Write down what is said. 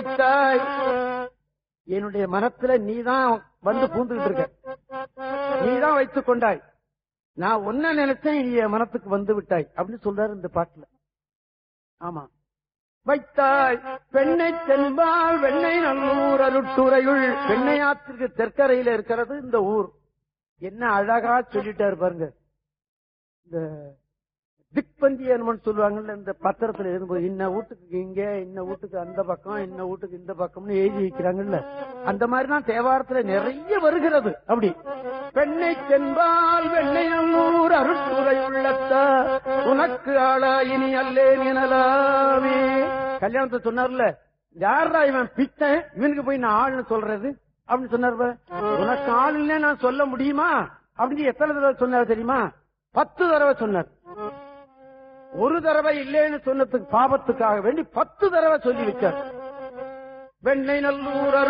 வைத்தாய் என்னுடைய மனத்துல நீதான் வந்து பூந்துகிட்டு இருக்க நீதான் வைத்துக் கொண்டாய் நான் ஒன்ன நினைச்சேன் நீ என் மனத்துக்கு வந்து விட்டாய் அப்படின்னு சொல்றாரு இந்த பாட்டுல ஆமா வைத்தாய் பெண்ணை தென்பால் வெண்ணை நல்லூர் அருட்டுறையுள் பெண்ணையாத்திற்கு தெற்கரையில இருக்கிறது இந்த ஊர் என்ன அழகா சொல்லிட்டாரு பாருங்க இந்த திக்பந்தியன்மன் சொல்லுவாங்கல்ல இந்த பத்திரத்துல எழுதும்போது இன்ன வீட்டுக்கு இங்க இன்ன வீட்டுக்கு அந்த பக்கம் இன்ன வீட்டுக்கு இந்த பக்கம்னு எழுதி வைக்கிறாங்கல்ல அந்த மாதிரிதான் தேவாரத்துல நிறைய வருகிறது அப்படி பெண்ணை தென்பால் வெண்ணை நல்லூர் அருட்டுரை உள்ளத்த உனக்கு ஆளா இனி அல்லேன் எனலாமே கல்யாணத்தை சொன்னார்ல யாரா இவன் பித்தன் இவனுக்கு போய் நான் ஆள்னு சொல்றது அப்படின்னு சொன்னார் பாரு. உனக்கு ஆள் இல்ல நான் சொல்ல முடியுமா அப்படின்னு எத்தனை தடவை சொன்னார் தெரியுமா பத்து தடவை சொன்னார் ஒரு தடவை இல்லைன்னு சொன்னதுக்கு பாபத்துக்காக வேண்டி பத்து தடவை சொல்லி வச்சார் வெண்ணை நல்லூர்